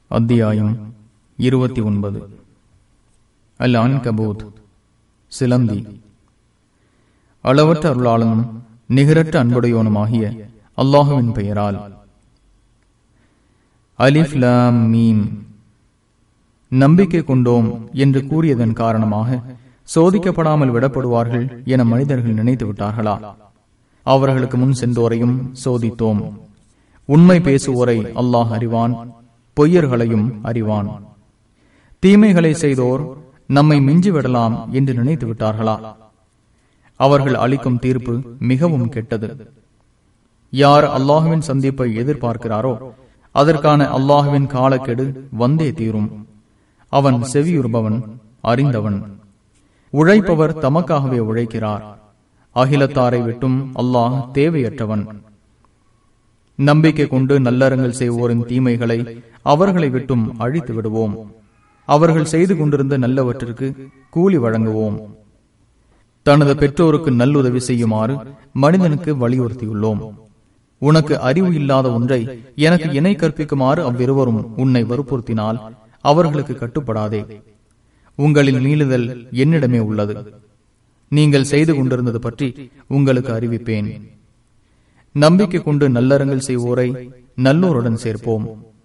அத்தியாயம் இருபத்தி ஒன்பது அல் அன் கபூத் சிலந்தி அளவற்ற அருளாளனும் நிகரற்ற அன்புடையோனுமாகிய அல்லாஹுவின் பெயரால் அலிஃப் லாம் மீம் நம்பிக்கை கொண்டோம் என்று கூறியதன் காரணமாக சோதிக்கப்படாமல் விடப்படுவார்கள் என மனிதர்கள் நினைத்து விட்டார்களா அவர்களுக்கு முன் சென்றோரையும் சோதித்தோம் உண்மை பேசுவோரை அல்லாஹ் அறிவான் பொய்யர்களையும் அறிவான் தீமைகளை செய்தோர் நம்மை மிஞ்சிவிடலாம் என்று நினைத்து விட்டார்களா அவர்கள் அளிக்கும் தீர்ப்பு மிகவும் கெட்டது யார் அல்லாஹுவின் சந்திப்பை எதிர்பார்க்கிறாரோ அதற்கான அல்லாஹுவின் காலக்கெடு வந்தே தீரும் அவன் செவியுறுபவன் அறிந்தவன் உழைப்பவர் தமக்காகவே உழைக்கிறார் அகிலத்தாரை விட்டும் அல்லாஹ் தேவையற்றவன் நம்பிக்கை கொண்டு நல்லறங்கள் செய்வோரின் தீமைகளை அவர்களை விட்டும் அழித்து விடுவோம் அவர்கள் செய்து கொண்டிருந்த நல்லவற்றிற்கு கூலி வழங்குவோம் தனது பெற்றோருக்கு நல்லுதவி செய்யுமாறு மனிதனுக்கு வலியுறுத்தியுள்ளோம் உனக்கு அறிவு இல்லாத ஒன்றை எனக்கு இணை கற்பிக்குமாறு அவ்விருவரும் உன்னை வற்புறுத்தினால் அவர்களுக்கு கட்டுப்படாதே உங்களின் மீளுதல் என்னிடமே உள்ளது நீங்கள் செய்து கொண்டிருந்தது பற்றி உங்களுக்கு அறிவிப்பேன் நம்பிக்கை கொண்டு நல்லறங்கள் செய்வோரை நல்லோருடன் சேர்ப்போம்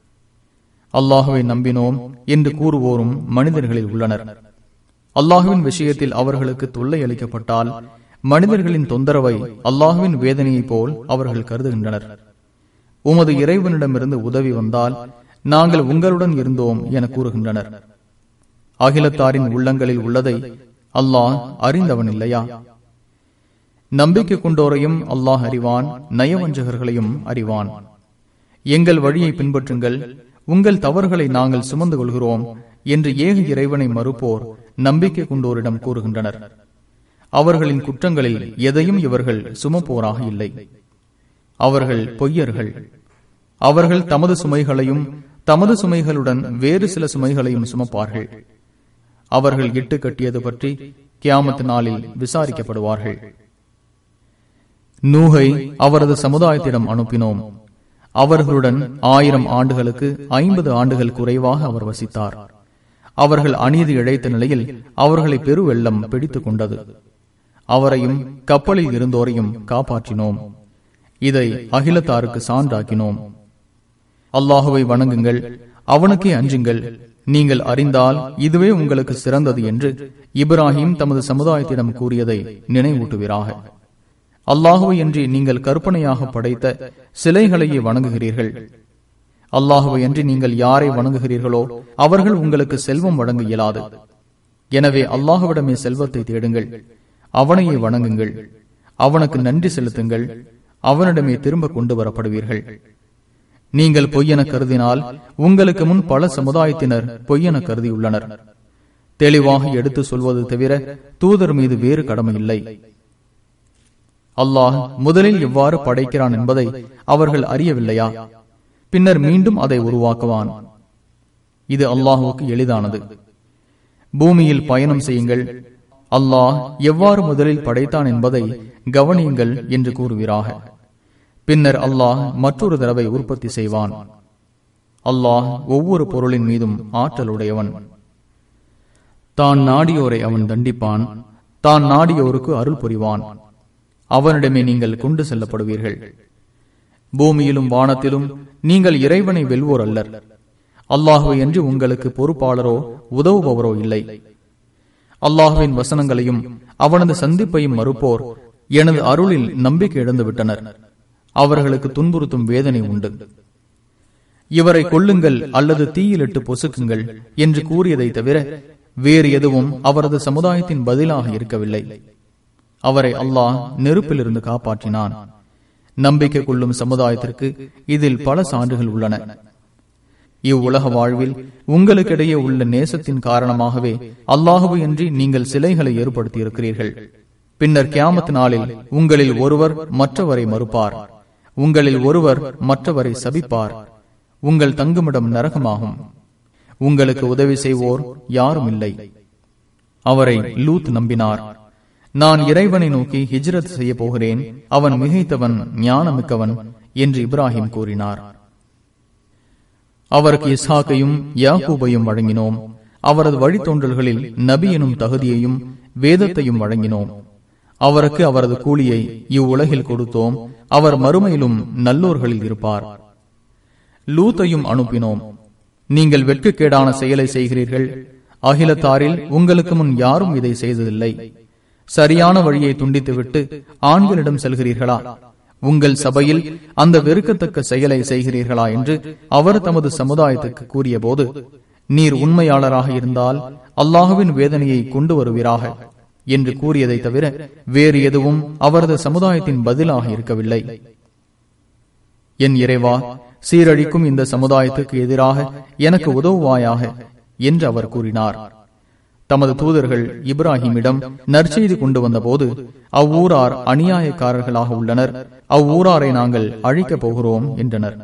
அல்லாஹுவை நம்பினோம் என்று கூறுவோரும் மனிதர்களில் உள்ளனர் அல்லாஹுவின் விஷயத்தில் அவர்களுக்கு தொல்லை அளிக்கப்பட்டால் மனிதர்களின் தொந்தரவை அல்லாஹுவின் வேதனையைப் போல் அவர்கள் கருதுகின்றனர் உமது இறைவனிடமிருந்து உதவி வந்தால் நாங்கள் உங்களுடன் இருந்தோம் என கூறுகின்றனர் அகிலத்தாரின் உள்ளங்களில் உள்ளதை அல்லாஹ் அறிந்தவன் இல்லையா நம்பிக்கை கொண்டோரையும் அல்லாஹ் அறிவான் நயவஞ்சகர்களையும் அறிவான் எங்கள் வழியை பின்பற்றுங்கள் உங்கள் தவறுகளை நாங்கள் சுமந்து கொள்கிறோம் என்று ஏக இறைவனை மறுப்போர் நம்பிக்கை கொண்டோரிடம் கூறுகின்றனர் அவர்களின் குற்றங்களில் எதையும் இவர்கள் சுமப்போராக இல்லை அவர்கள் பொய்யர்கள் அவர்கள் தமது சுமைகளையும் தமது சுமைகளுடன் வேறு சில சுமைகளையும் சுமப்பார்கள் அவர்கள் இட்டு கட்டியது பற்றி கியாமத்து நாளில் விசாரிக்கப்படுவார்கள் நூகை அவரது சமுதாயத்திடம் அனுப்பினோம் அவர்களுடன் ஆயிரம் ஆண்டுகளுக்கு ஐம்பது ஆண்டுகள் குறைவாக அவர் வசித்தார் அவர்கள் அநீதி இழைத்த நிலையில் அவர்களை பெருவெள்ளம் பிடித்துக் கொண்டது அவரையும் கப்பலில் இருந்தோரையும் காப்பாற்றினோம் இதை அகிலத்தாருக்கு சான்றாக்கினோம் அல்லாஹுவை வணங்குங்கள் அவனுக்கே அஞ்சுங்கள் நீங்கள் அறிந்தால் இதுவே உங்களுக்கு சிறந்தது என்று இப்ராஹிம் தமது சமுதாயத்திடம் கூறியதை நினைவூட்டுவீராக அல்லாஹுவை என்று நீங்கள் கற்பனையாக படைத்த சிலைகளையே வணங்குகிறீர்கள் அல்லாஹுவை என்று நீங்கள் யாரை வணங்குகிறீர்களோ அவர்கள் உங்களுக்கு செல்வம் வழங்க இயலாது எனவே அல்லாஹுவிடமே செல்வத்தை தேடுங்கள் அவனையே வணங்குங்கள் அவனுக்கு நன்றி செலுத்துங்கள் அவனிடமே திரும்ப கொண்டு வரப்படுவீர்கள் நீங்கள் பொய்யென கருதினால் உங்களுக்கு முன் பல சமுதாயத்தினர் பொய்யென கருதியுள்ளனர் தெளிவாக எடுத்து சொல்வது தவிர தூதர் மீது வேறு கடமை இல்லை அல்லாஹ் முதலில் எவ்வாறு படைக்கிறான் என்பதை அவர்கள் அறியவில்லையா பின்னர் மீண்டும் அதை உருவாக்குவான் இது அல்லாஹுக்கு எளிதானது பூமியில் பயணம் செய்யுங்கள் அல்லாஹ் எவ்வாறு முதலில் படைத்தான் என்பதை கவனியுங்கள் என்று கூறுகிறாக பின்னர் அல்லாஹ் மற்றொரு தடவை உற்பத்தி செய்வான் அல்லாஹ் ஒவ்வொரு பொருளின் மீதும் ஆற்றலுடையவன் தான் நாடியோரை அவன் தண்டிப்பான் தான் நாடியோருக்கு அருள் புரிவான் அவனிடமே நீங்கள் கொண்டு செல்லப்படுவீர்கள் பூமியிலும் வானத்திலும் நீங்கள் இறைவனை வெல்வோர் அல்லர் அல்லாஹுவை என்று உங்களுக்கு பொறுப்பாளரோ உதவுபவரோ இல்லை அல்லாஹுவின் வசனங்களையும் அவனது சந்திப்பையும் மறுப்போர் எனது அருளில் நம்பிக்கை இழந்து விட்டனர் அவர்களுக்கு துன்புறுத்தும் வேதனை உண்டு இவரை கொள்ளுங்கள் அல்லது தீயிலிட்டு பொசுக்குங்கள் என்று கூறியதை தவிர வேறு எதுவும் அவரது சமுதாயத்தின் பதிலாக இருக்கவில்லை அவரை அல்லாஹ் நெருப்பிலிருந்து காப்பாற்றினான் நம்பிக்கை கொள்ளும் சமுதாயத்திற்கு இதில் பல சான்றுகள் உள்ளன இவ்வுலக வாழ்வில் உங்களுக்கிடையே உள்ள நேசத்தின் காரணமாகவே அல்லாஹுவை அன்றி நீங்கள் சிலைகளை ஏற்படுத்தி இருக்கிறீர்கள் பின்னர் கியாமத் நாளில் உங்களில் ஒருவர் மற்றவரை மறுப்பார் உங்களில் ஒருவர் மற்றவரை சபிப்பார் உங்கள் தங்குமிடம் நரகமாகும் உங்களுக்கு உதவி செய்வோர் யாரும் இல்லை அவரை லூத் நம்பினார் நான் இறைவனை நோக்கி ஹிஜ்ரத் செய்ய போகிறேன் அவன் மிகைத்தவன் ஞானமிக்கவன் என்று இப்ராஹிம் கூறினார் அவருக்கு இஸ்ஹாக்கையும் யாக்கூபையும் வழங்கினோம் அவரது வழித்தோன்றல்களில் நபி எனும் தகுதியையும் வேதத்தையும் வழங்கினோம் அவருக்கு அவரது கூலியை இவ்வுலகில் கொடுத்தோம் அவர் மறுமையிலும் நல்லோர்களில் இருப்பார் லூத்தையும் அனுப்பினோம் நீங்கள் வெட்கக்கேடான செயலை செய்கிறீர்கள் அகிலத்தாரில் உங்களுக்கு முன் யாரும் இதை செய்ததில்லை சரியான வழியை துண்டித்துவிட்டு ஆண்களிடம் செல்கிறீர்களா உங்கள் சபையில் அந்த வெறுக்கத்தக்க செயலை செய்கிறீர்களா என்று அவர் தமது சமுதாயத்துக்கு கூறிய போது நீர் உண்மையாளராக இருந்தால் அல்லாஹுவின் வேதனையை கொண்டு வருவீராக என்று கூறியதை தவிர வேறு எதுவும் அவரது சமுதாயத்தின் பதிலாக இருக்கவில்லை என் இறைவா சீரழிக்கும் இந்த சமுதாயத்துக்கு எதிராக எனக்கு உதவுவாயாக என்று அவர் கூறினார் தமது தூதர்கள் இப்ராஹிமிடம் நற்செய்தி கொண்டு வந்தபோது அவ்வூரார் அநியாயக்காரர்களாக உள்ளனர் அவ்வூராரை நாங்கள் அழிக்கப் போகிறோம் என்றனர்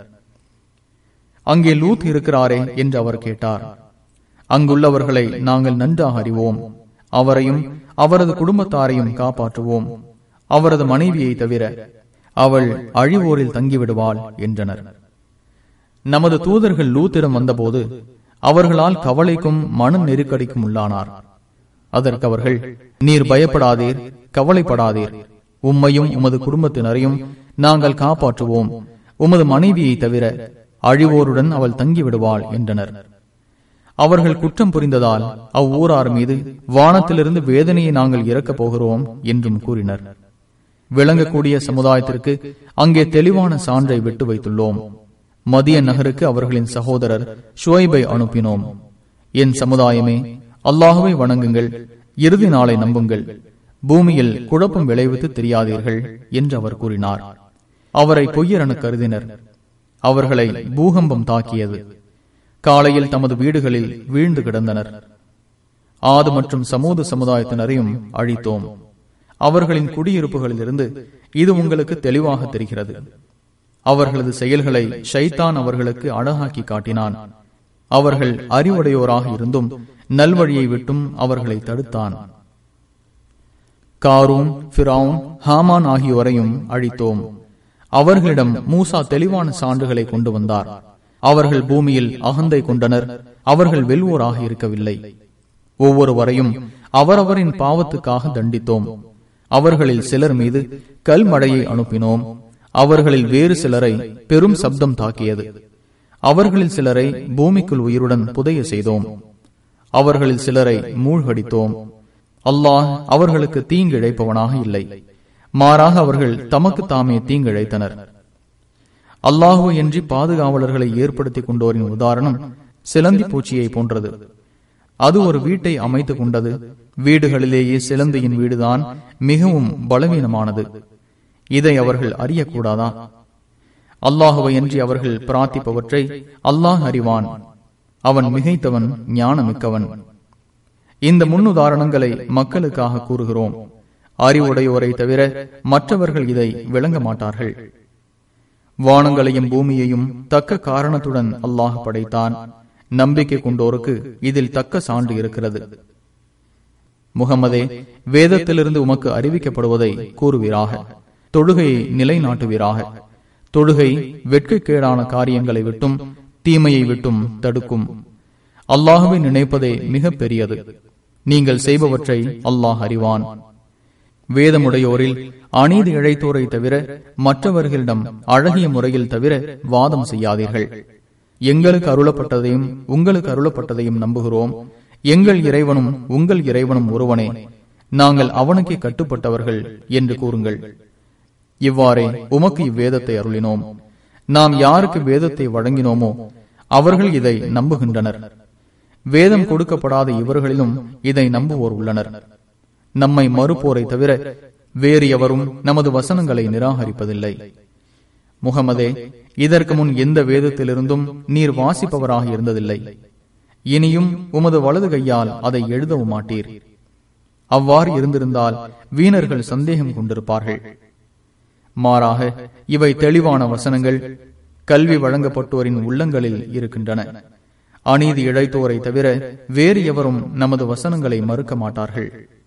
அங்கே லூத் இருக்கிறாரே என்று அவர் கேட்டார் அங்குள்ளவர்களை நாங்கள் நன்றாக அறிவோம் அவரையும் அவரது குடும்பத்தாரையும் காப்பாற்றுவோம் அவரது மனைவியை தவிர அவள் அழிவோரில் தங்கிவிடுவாள் என்றனர் நமது தூதர்கள் லூத்திடம் வந்தபோது அவர்களால் கவலைக்கும் மன நெருக்கடிக்கும் உள்ளானார் அதற்கு அவர்கள் நீர் பயப்படாதீர் கவலைப்படாதீர் உம்மையும் உமது குடும்பத்தினரையும் நாங்கள் காப்பாற்றுவோம் உமது மனைவியை தவிர அழிவோருடன் அவள் தங்கிவிடுவாள் என்றனர் அவர்கள் குற்றம் புரிந்ததால் அவ்வூரார் மீது வானத்திலிருந்து வேதனையை நாங்கள் இறக்கப் போகிறோம் என்றும் கூறினர் விளங்கக்கூடிய சமுதாயத்திற்கு அங்கே தெளிவான சான்றை விட்டு வைத்துள்ளோம் மதிய நகருக்கு அவர்களின் சகோதரர் ஷுவைபை அனுப்பினோம் என் சமுதாயமே அல்லாஹுவை வணங்குங்கள் இறுதி நாளை நம்புங்கள் பூமியில் குழப்பம் விளைவித்து தெரியாதீர்கள் என்று அவர் கூறினார் அவரை பொய்யரென கருதினர் அவர்களை பூகம்பம் தாக்கியது காலையில் தமது வீடுகளில் வீழ்ந்து கிடந்தனர் ஆது மற்றும் சமூக சமுதாயத்தினரையும் அழித்தோம் அவர்களின் குடியிருப்புகளிலிருந்து இது உங்களுக்கு தெளிவாக தெரிகிறது அவர்களது செயல்களை ஷைத்தான் அவர்களுக்கு அழகாக்கி காட்டினான் அவர்கள் அறிவுடையோராக இருந்தும் நல்வழியை விட்டும் அவர்களை தடுத்தான் காரூன் பிராவுன் ஹாமான் ஆகியோரையும் அழித்தோம் அவர்களிடம் மூசா தெளிவான சான்றுகளை கொண்டு வந்தார் அவர்கள் பூமியில் அகந்தை கொண்டனர் அவர்கள் வெல்வோராக இருக்கவில்லை ஒவ்வொருவரையும் அவரவரின் பாவத்துக்காக தண்டித்தோம் அவர்களில் சிலர் மீது கல்மழையை அனுப்பினோம் அவர்களில் வேறு சிலரை பெரும் சப்தம் தாக்கியது அவர்களில் சிலரை பூமிக்குள் உயிருடன் புதைய செய்தோம் அவர்களில் சிலரை மூழ்கடித்தோம் அல்லாஹ் அவர்களுக்கு தீங்கிழைப்பவனாக இல்லை மாறாக அவர்கள் தமக்கு தாமே தீங்கிழைத்தனர் அல்லாஹு என்று பாதுகாவலர்களை ஏற்படுத்திக் கொண்டோரின் உதாரணம் சிலந்தி பூச்சியை போன்றது அது ஒரு வீட்டை அமைத்துக் கொண்டது வீடுகளிலேயே சிலந்தியின் வீடுதான் மிகவும் பலவீனமானது இதை அவர்கள் அறியக்கூடாதா அல்லாஹுவை என்று அவர்கள் பிரார்த்திப்பவற்றை அல்லாஹ் அறிவான் அவன் மிகைத்தவன் ஞானமிக்கவன் இந்த முன்னுதாரணங்களை மக்களுக்காக கூறுகிறோம் அறிவுடையோரை தவிர மற்றவர்கள் இதை விளங்க மாட்டார்கள் வானங்களையும் பூமியையும் தக்க காரணத்துடன் அல்லாஹ் படைத்தான் நம்பிக்கை கொண்டோருக்கு இதில் தக்க சான்று இருக்கிறது முகமதே வேதத்திலிருந்து உமக்கு அறிவிக்கப்படுவதை கூறுவீராக தொழுகையை நிலைநாட்டுவீராக தொழுகை வெட்கக்கேடான காரியங்களை விட்டும் தீமையை விட்டும் தடுக்கும் அல்லாஹுவை நினைப்பதே மிக பெரியது நீங்கள் செய்பவற்றை அல்லாஹ் அறிவான் வேதமுடையோரில் அநீதி இழைத்தோரை தவிர மற்றவர்களிடம் அழகிய முறையில் தவிர வாதம் செய்யாதீர்கள் எங்களுக்கு அருளப்பட்டதையும் உங்களுக்கு அருளப்பட்டதையும் நம்புகிறோம் எங்கள் இறைவனும் உங்கள் இறைவனும் ஒருவனே நாங்கள் அவனுக்கே கட்டுப்பட்டவர்கள் என்று கூறுங்கள் இவ்வாறே உமக்கு இவ்வேதத்தை அருளினோம் நாம் யாருக்கு வேதத்தை வழங்கினோமோ அவர்கள் இதை நம்புகின்றனர் வேதம் கொடுக்கப்படாத இவர்களிலும் இதை நம்புவோர் உள்ளனர் நம்மை மறுப்போரை தவிர வேறு எவரும் நமது வசனங்களை நிராகரிப்பதில்லை முகமதே இதற்கு முன் எந்த வேதத்திலிருந்தும் நீர் வாசிப்பவராக இருந்ததில்லை இனியும் உமது வலது கையால் அதை எழுதவும் மாட்டீர் அவ்வாறு இருந்திருந்தால் வீணர்கள் சந்தேகம் கொண்டிருப்பார்கள் மாறாக இவை தெளிவான வசனங்கள் கல்வி வழங்கப்பட்டோரின் உள்ளங்களில் இருக்கின்றன அநீதி இழைத்தோரை தவிர வேறு எவரும் நமது வசனங்களை மறுக்க மாட்டார்கள்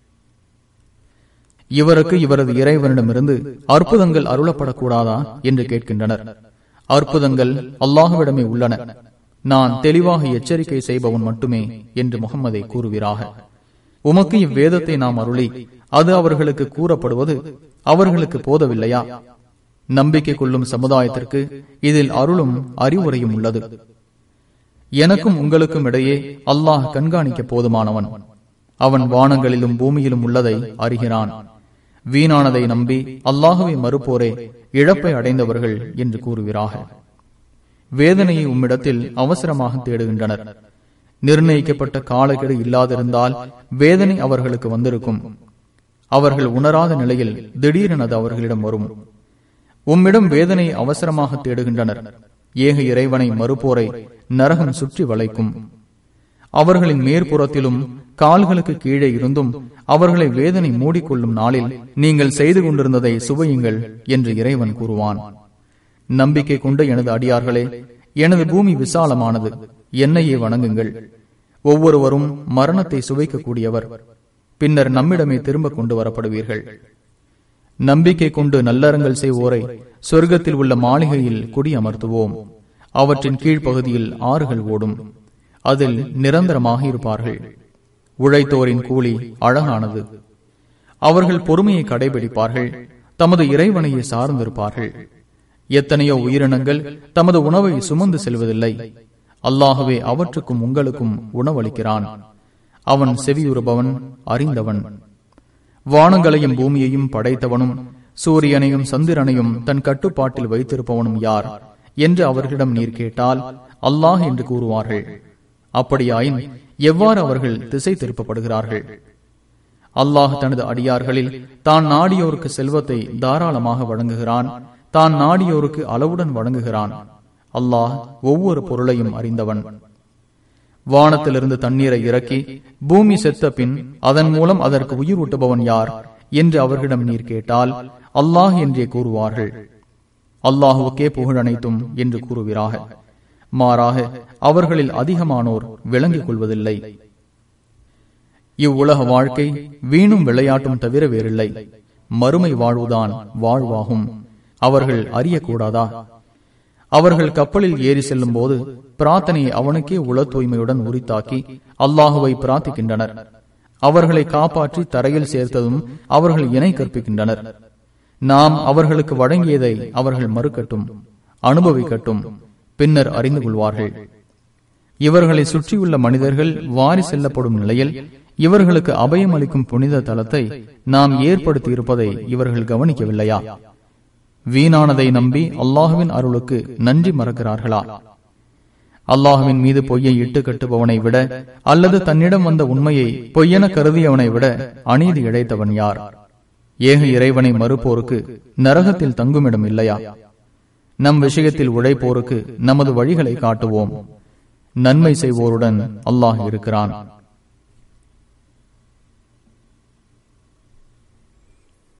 இவருக்கு இவரது இறைவனிடமிருந்து அற்புதங்கள் அருளப்படக்கூடாதா என்று கேட்கின்றனர் அற்புதங்கள் அல்லாஹுவிடமே உள்ளன நான் தெளிவாக எச்சரிக்கை செய்பவன் மட்டுமே என்று முகம்மதை கூறுவீராக உமக்கு இவ்வேதத்தை நாம் அருளி அது அவர்களுக்கு கூறப்படுவது அவர்களுக்கு போதவில்லையா நம்பிக்கை கொள்ளும் சமுதாயத்திற்கு இதில் அருளும் அறிவுரையும் உள்ளது எனக்கும் உங்களுக்கும் இடையே அல்லாஹ் கண்காணிக்க போதுமானவன் அவன் வானங்களிலும் பூமியிலும் உள்ளதை அறிகிறான் வீணானதை நம்பி அல்லாஹுவை மறுப்போரே இழப்பை அடைந்தவர்கள் என்று கூறுகிறார்கள் வேதனையை உம்மிடத்தில் அவசரமாக தேடுகின்றனர் நிர்ணயிக்கப்பட்ட காலக்கெடு இல்லாதிருந்தால் வேதனை அவர்களுக்கு வந்திருக்கும் அவர்கள் உணராத நிலையில் திடீரென அது அவர்களிடம் வரும் உம்மிடம் வேதனை அவசரமாக தேடுகின்றனர் ஏக இறைவனை மறுப்போரை நரகம் சுற்றி வளைக்கும் அவர்களின் மேற்புறத்திலும் கால்களுக்கு கீழே இருந்தும் அவர்களை வேதனை மூடிக்கொள்ளும் நாளில் நீங்கள் செய்து கொண்டிருந்ததை சுவையுங்கள் என்று இறைவன் கூறுவான் நம்பிக்கை கொண்ட எனது அடியார்களே எனது பூமி விசாலமானது என்னையே வணங்குங்கள் ஒவ்வொருவரும் மரணத்தை சுவைக்கக்கூடியவர் பின்னர் நம்மிடமே திரும்ப கொண்டு வரப்படுவீர்கள் நம்பிக்கை கொண்டு நல்லறங்கள் செய்வோரை சொர்க்கத்தில் உள்ள மாளிகையில் குடியமர்த்துவோம் அவற்றின் கீழ்ப்பகுதியில் ஆறுகள் ஓடும் அதில் நிரந்தரமாக இருப்பார்கள் உழைத்தோரின் கூலி அழகானது அவர்கள் பொறுமையை கடைபிடிப்பார்கள் தமது இறைவனையை சார்ந்திருப்பார்கள் எத்தனையோ உயிரினங்கள் தமது உணவை சுமந்து செல்வதில்லை அல்லாகவே அவற்றுக்கும் உங்களுக்கும் உணவளிக்கிறான் அவன் செவியுறுபவன் அறிந்தவன் வானங்களையும் பூமியையும் படைத்தவனும் சூரியனையும் சந்திரனையும் தன் கட்டுப்பாட்டில் வைத்திருப்பவனும் யார் என்று அவர்களிடம் நீர் கேட்டால் அல்லாஹ் என்று கூறுவார்கள் அப்படியாயின் எவ்வாறு அவர்கள் திசை திருப்பப்படுகிறார்கள் அல்லாஹ் தனது அடியார்களில் தான் நாடியோருக்கு செல்வத்தை தாராளமாக வழங்குகிறான் தான் நாடியோருக்கு அளவுடன் வழங்குகிறான் அல்லாஹ் ஒவ்வொரு பொருளையும் அறிந்தவன் வானத்திலிருந்து தண்ணீரை இறக்கி பூமி செத்த பின் அதன் மூலம் அதற்கு உயிர் ஊட்டுபவன் யார் என்று அவர்களிடம் நீர் கேட்டால் அல்லாஹ் என்றே கூறுவார்கள் அல்லாஹுக்கே புகழ் அனைத்தும் என்று கூறுகிறார்கள் மாறாக அவர்களில் அதிகமானோர் விளங்கிக் கொள்வதில்லை இவ்வுலக வாழ்க்கை வீணும் விளையாட்டும் தவிர வேறில்லை மறுமை வாழ்வுதான் வாழ்வாகும் அவர்கள் அறியக்கூடாதா அவர்கள் கப்பலில் ஏறி செல்லும் போது பிரார்த்தனையை அவனுக்கே உள தூய்மையுடன் உரித்தாக்கி அல்லாஹுவை பிரார்த்திக்கின்றனர் அவர்களை காப்பாற்றி தரையில் சேர்த்ததும் அவர்கள் இணை கற்பிக்கின்றனர் நாம் அவர்களுக்கு வழங்கியதை அவர்கள் மறுக்கட்டும் அனுபவிக்கட்டும் பின்னர் அறிந்து கொள்வார்கள் இவர்களை சுற்றியுள்ள மனிதர்கள் வாரி செல்லப்படும் நிலையில் இவர்களுக்கு அபயம் அளிக்கும் புனித தலத்தை நாம் ஏற்படுத்தி இருப்பதை இவர்கள் கவனிக்கவில்லையா வீணானதை நம்பி அல்லாஹுவின் அருளுக்கு நன்றி மறக்கிறார்களா அல்லாஹுவின் மீது பொய்யை இட்டு கட்டுபவனை விட அல்லது தன்னிடம் வந்த உண்மையை பொய்யென கருதியவனை விட அநீதி இழைத்தவன் யார் ஏக இறைவனை மறுப்போருக்கு நரகத்தில் தங்குமிடம் இல்லையா நம் விஷயத்தில் உழைப்போருக்கு நமது வழிகளை காட்டுவோம் நன்மை செய்வோருடன் அல்லாஹ் இருக்கிறான்